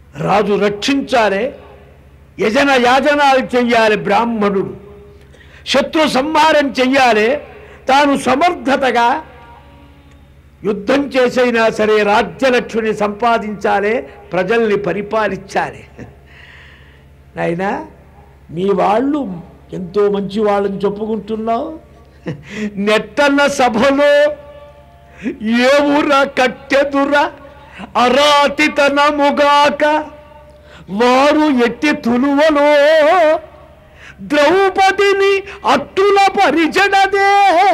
రాజు రక్షించాలి యజన యాజనాలు చెయ్యాలి బ్రాహ్మణుడు శత్రు సంహారం చెయ్యాలి తాను సమర్థతగా యుద్ధం చేసైనా సరే రాజ్యలక్ష్మిని సంపాదించాలి ప్రజల్ని పరిపాలించాలి నాయనా మీ వాళ్ళు ఎంతో మంచి వాళ్ళని చెప్పుకుంటున్నావు నెట్టన్న సభలో ఏవురా కట్టెదురా అరాతితనముగాక వారు ఎట్టి తులువలో ద్రౌపదిని అట్టుల పరిచడదే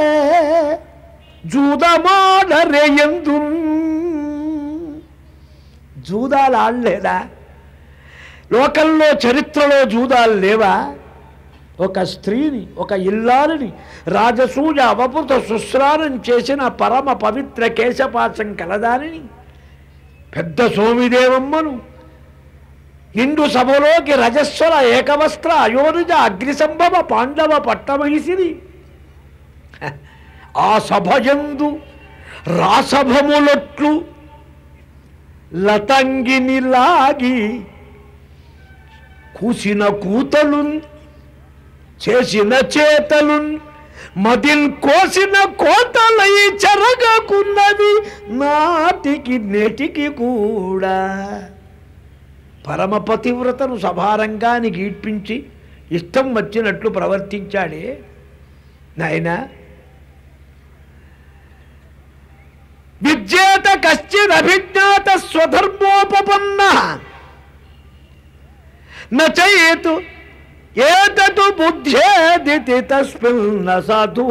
జూదమాడరే ఎందు జూదాలు ఆడలేదా లోకంలో చరిత్రలో జూదాలు లేవా ఒక స్త్రీని ఒక ఇల్లాలని రాజసూయ అవపుత శుశ్రానం చేసిన పరమ పవిత్ర కేశపాశం కలదానిని పెద్ద సోమిదేవమ్మను నిండు సభలోకి రజస్వర ఏకవస్త్ర అయోనిజ అగ్నిసంభవ పాండవ పట్టమహిసిని ఆ సభయందు రాసభములొట్లు లతంగిని లాగి కూసిన కూతలున్ చేసిన చేతలున్ మదిల్ కోసిన కోతలై చెరగకున్నవి నాటికి నేటికి కూడా పరమ పతివ్రతను సభారంగానికి ఈడ్పించి ఇష్టం వచ్చినట్లు ప్రవర్తించాడే నాయనా విద్యేత కశ్చిదభిజ్ఞాత స్వధర్మోపపన్న నచేతు ఏతతు బుద్ధేదితి తస్మిన్న సాధు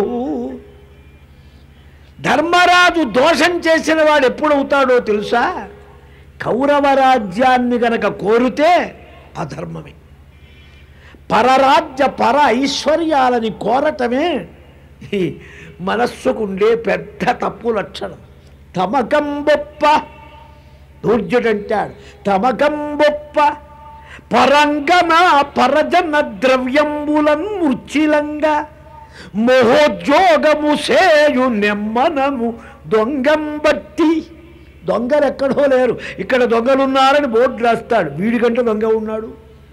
ధర్మరాజు దోషం చేసిన వాడు ఎప్పుడవుతాడో తెలుసా కౌరవ రాజ్యాన్ని గనక కోరితే అధర్మమే పరరాజ్య పర ఐశ్వర్యాలని కోరటమే ఈ మనస్సుకుండే పెద్ద తప్పు లక్షణం తమకంబొప్ప దూర్జుడంటాడు తమకంబొప్ప పరంగన పరజన ద్రవ్యంబులన్ మృచిలంగా మోహోద్యోగము సేయు నెమ్మనము దొంగం బట్టి దొంగలు ఎక్కడో లేరు ఇక్కడ దొంగలున్నారని బోర్డు రాస్తాడు వీడికంటే దొంగ ఉన్నాడు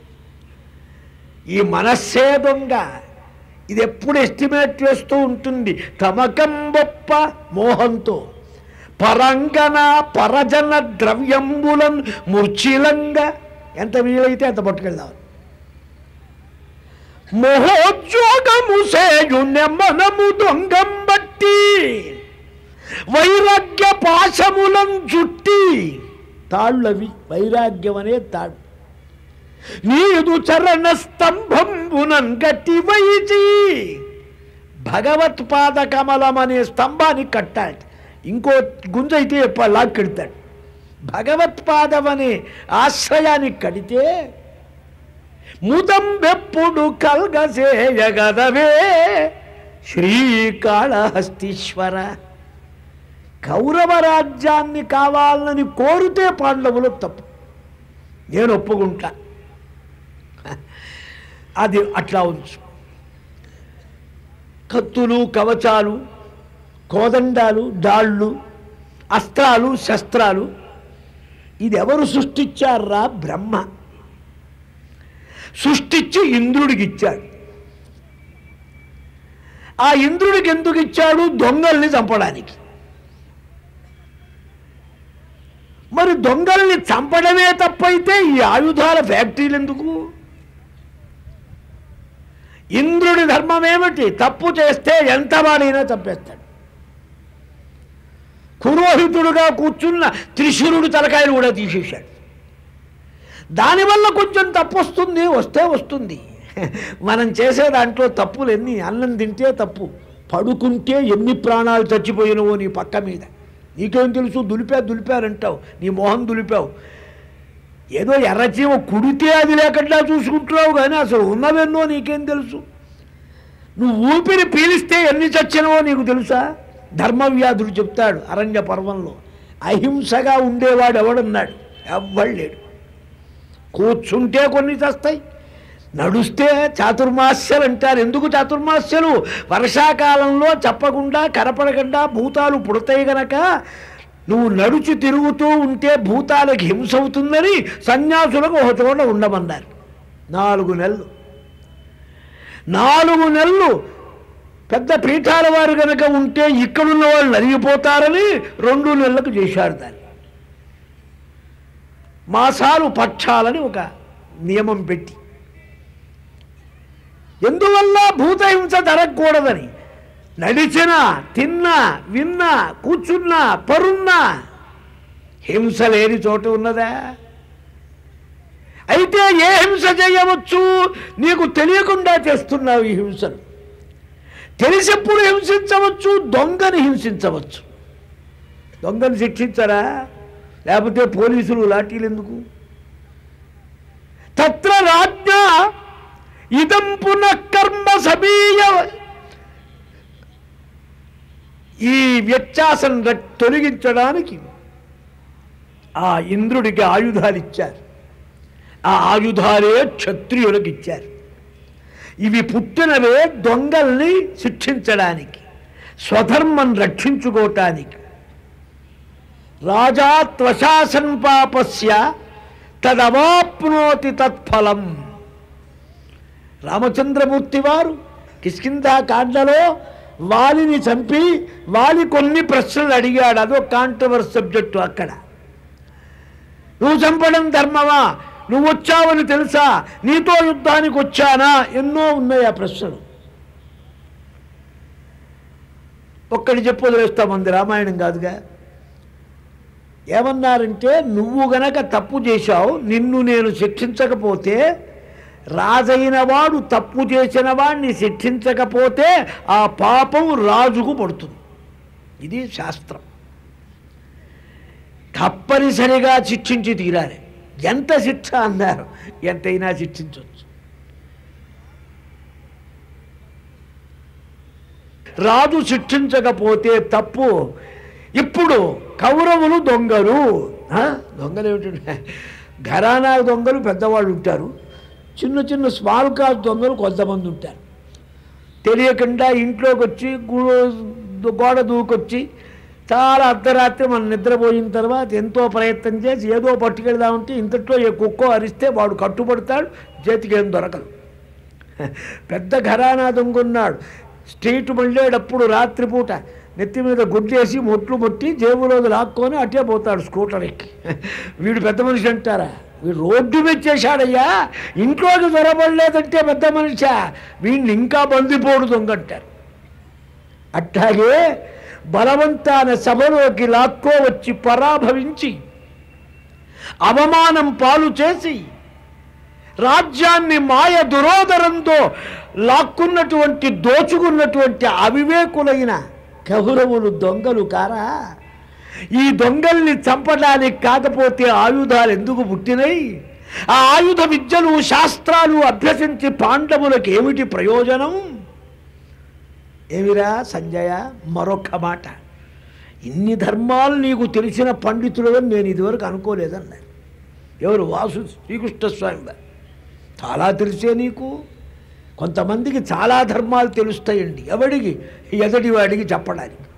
ఈ మనస్సే దొంగ ఇది ఎప్పుడు ఎస్టిమేట్ చేస్తూ ఉంటుంది తమకం గొప్ప మోహంతో పరంగన పరజన ద్రవ్యంబులం మూర్ఛిలంగా ఎంత వీలైతే అంత పట్టుకెళ్దాం మోహోద్యోగము సేయు నెమ్మనము దొంగం బట్టి వైరాగ్య పాశములం జుట్టి తాళ్ళవి వైరాగ్యం అనే తాడు నీదు చరణ స్తంభంబునన్ గట్టి వైచి భగవత్పాద కమలం అనే స్తంభాన్ని కట్టాలి ఇంకో గుంజ అయితే ఎప్ప- లాక్కెడతాడు భగవత్పాదం అనే ఆశ్రయాన్ని కడితే ముదంబెప్పుడు కల్గసేయగదవే శ్రీకాళహస్తీశ్వర కౌరవ రాజ్యాన్ని కావాలని కోరితే పాండవులు తప్పు నేను ఒప్పుకుంటా అది అట్లా ఉంచు కత్తులు కవచాలు కోదండాలు డాళ్ళు అస్త్రాలు శస్త్రాలు ఇది ఎవరు సృష్టించారా బ్రహ్మ సృష్టించి ఇంద్రుడికి ఇచ్చాడు ఆ ఇంద్రుడికి ఎందుకు ఇచ్చాడు దొంగల్ని చంపడానికి మరి దొంగల్ని చంపడమే తప్పైతే ఈ ఆయుధాల ఫ్యాక్టరీలు ఎందుకు ఇంద్రుడి ధర్మం ఏమిటి తప్పు చేస్తే ఎంత వాడైనా చంపేస్తాడు పురోహితుడుగా కూర్చున్న త్రిశూరుడు తలకాయలు కూడా తీసేశాడు దానివల్ల కొంచెం తప్పు వస్తుంది వస్తే వస్తుంది మనం చేసే దాంట్లో తప్పులు ఎన్ని అన్నం తింటే తప్పు పడుకుంటే ఎన్ని ప్రాణాలు చచ్చిపోయినవో నీ పక్క మీద నీకేం తెలుసు దులిపా దులిపారంటావు నీ మొహం దులిపావు ఏదో ఎర్రచీమ కుడితే అది లేకుండా చూసుకుంటున్నావు కానీ అసలు ఉన్నవెన్నో నీకేం తెలుసు నువ్వు ఊపిరి పీలిస్తే ఎన్ని చచ్చినవో నీకు తెలుసా ధర్మవ్యాధుడు చెప్తాడు అరణ్య పర్వంలో అహింసగా ఉండేవాడు ఎవడున్నాడు ఎవ్వడు లేడు కూర్చుంటే కొన్ని చస్తాయి నడుస్తే చాతుర్మాస్యలు అంటారు ఎందుకు చాతుర్మాస్యలు వర్షాకాలంలో చెప్పకుండా కనపడకుండా భూతాలు పుడతాయి గనక నువ్వు నడుచి తిరుగుతూ ఉంటే భూతాలకు హింస అవుతుందని సన్యాసులకు ఒక చోట ఉండమన్నారు నాలుగు నెలలు నాలుగు నెలలు పెద్ద పీఠాల వారు కనుక ఉంటే ఇక్కడున్న వాళ్ళు నలిగిపోతారని రెండు నెలలకు చేశారు దాన్ని మాసాలు పక్షాలని ఒక నియమం పెట్టి ఎందువల్ల భూతహింస జరగకూడదని నడిచినా తిన్నా విన్నా కూర్చున్నా పరున్నా హింస లేని చోట ఉన్నదా అయితే ఏ హింస చేయవచ్చు నీకు తెలియకుండా చేస్తున్నావు ఈ హింసను తెలిసెప్పుడు హింసించవచ్చు దొంగని హింసించవచ్చు దొంగని శిక్షించరా లేకపోతే పోలీసులు లాఠీలు ఎందుకు తత్ర రాజ్ఞ ఇదం పునఃకర్మ సమీయ ఈ వ్యత్యాసం ర- తొలగించడానికి ఆ ఇంద్రుడికి ఆయుధాలు ఇచ్చారు ఆ ఆయుధాలే క్షత్రియులకు ఇచ్చారు ఇవి పుట్టినవే దొంగల్ని శిక్షించడానికి స్వధర్మం రక్షించుకోవటానికి రాజా త్వశాసన్ పాపస్య తదవాప్నోతి తత్ఫలం రామచంద్రమూర్తి వారు కిష్కిందా కాండలో వాలిని చంపి వాలి కొన్ని ప్రశ్నలు అడిగాడు అదో కాంట్రవర్స్ సబ్జెక్టు అక్కడ నువ్వు చంపడం ధర్మమా నువ్వు వచ్చావని తెలుసా నీతో యుద్ధానికి వచ్చానా ఎన్నో ఉన్నాయి ఆ ప్రశ్నలు ఒక్కడి చెప్పు వదిలేస్తామంది రామాయణం కాదుగా ఏమన్నారంటే నువ్వు గనక తప్పు చేశావు నిన్ను నేను శిక్షించకపోతే రాజైన వాడు తప్పు చేసిన వాడిని శిక్షించకపోతే ఆ పాపం రాజుకు పడుతుంది ఇది శాస్త్రం తప్పనిసరిగా శిక్షించి తీరాలి ఎంత శిక్ష అన్నారు ఎంతైనా శిక్షించవచ్చు రాజు శిక్షించకపోతే తప్పు ఇప్పుడు కౌరవులు దొంగలు ఆ? దొంగలు ఏమిటంటే ఘరానా దొంగలు పెద్దవాళ్ళు ఉంటారు చిన్న చిన్న స్మాల్ కాస్ దొంగలు కొంతమంది ఉంటారు తెలియకుండా ఇంట్లోకి వచ్చి గు- గోడ దూకొచ్చి చాలా అర్ధరాత్రి మనం నిద్రపోయిన తర్వాత ఎంతో ప్రయత్నం చేసి ఏదో పట్టుకెళ్దామంటే ఇంతట్లో ఏ కుక్కో అరిస్తే వాడు కట్టుబడతాడు చేతికి ఏం దొరకదు పెద్ద ఘరానా దొంగున్నాడు స్ట్రీట్ మళ్ళేటప్పుడు రాత్రిపూట నెత్తి మీద గుడ్డేసి మొట్లు మొట్టి జేబులో లాక్కొని అట్టే పోతాడు స్కూటర్ ఎక్కి వీడు పెద్ద మనిషి అంటారా వీడు రోడ్డు మీద చేశాడయ్యా ఇంట్లోకి దొరబడలేదంటే పెద్ద మనిషా వీడిని ఇంకా బందిపోడు దొంగ అంటారు అట్లాగే బలవంతాన సభలోకి లాక్కో వచ్చి పరాభవించి అవమానం పాలు చేసి రాజ్యాన్ని మాయ దురోదరంతో లాక్కున్నటువంటి దోచుకున్నటువంటి అవివేకులైన కౌరవులు దొంగలు కారా ఈ దొంగల్ని చంపడానికి కాకపోతే ఆయుధాలు ఎందుకు పుట్టినాయి ఆ ఆయుధ విద్యలు శాస్త్రాలు అభ్యసించి పాండవులకు ఏమిటి ప్రయోజనం ఏమిరా సంజయ మరొక మాట ఇన్ని ధర్మాలు నీకు తెలిసిన పండితుడు అని నేను ఇదివరకు అనుకోలేదన్నారు ఎవరు వాసు శ్రీకృష్ణస్వామి వారు చాలా తెలిసే నీకు కొంతమందికి చాలా ధర్మాలు తెలుస్తాయండి ఎవడికి ఎదటి వాడికి చెప్పడానికి